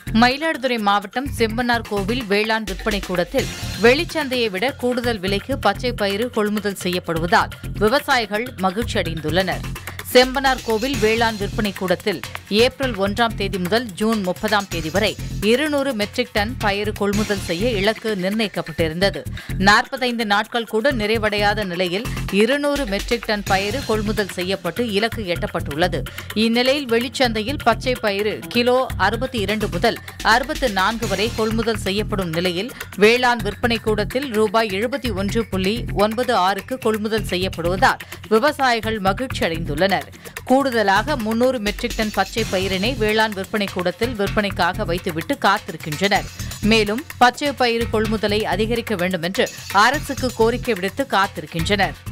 மயிலாடுதுறை மாவட்டம் செம்பனார் கோவில் வேளாண் விற்பனை கூடத்தில் வெளிச்சந்தையை விட கூடுதல் விலைக்கு பச்சை பயிறு கொள்முதல் செய்யப்படுவதால் விவசாயிகள் மகிழ்ச்சி அடைந்துள்ளனர் செம்பனார் கோவில் வேளாண் விற்பனை கூடத்தில் ஏப்ரல் ஒன்றாம் தேதி முதல் ஜூன் முப்பதாம் தேதி வரை இருநூறு மெட்ரிக் டன் பயிறு கொள்முதல் செய்ய இலக்கு நிர்ணயிக்கப்பட்டிருந்தது நாற்பத்தைந்து நாட்கள் கூட நிறைவடையாத நிலையில் இருநூறு மெட்ரிக் டன் பயிறு கொள்முதல் செய்யப்பட்டு இலக்கு எட்டப்பட்டுள்ளது இந்நிலையில் வெளிச்சந்தையில் பச்சை பயிறு கிலோ அறுபத்தி இரண்டு முதல் அறுபத்து நான்கு வரை கொள்முதல் செய்யப்படும் நிலையில் வேளாண் விற்பனை கூடத்தில் ரூபாய் எழுபத்தி ஒன்று புள்ளி ஒன்பது ஆறுக்கு கொள்முதல் செய்யப்படுவதால் விவசாயிகள் மகிழ்ச்சி அடைந்துள்ளனர் கூடுதலாக முன்னூறு மெட்ரிக் டன் பச்சை பயிரினை வேளாண் விற்பனை கூடத்தில் விற்பனைக்காக வைத்துவிட்டு காத்திருக்கின்றனர் மேலும் பச்சை பயிறு கொள்முதலை அதிகரிக்க வேண்டும் என்று அரசுக்கு கோரிக்கை விடுத்து காத்திருக்கின்றனர்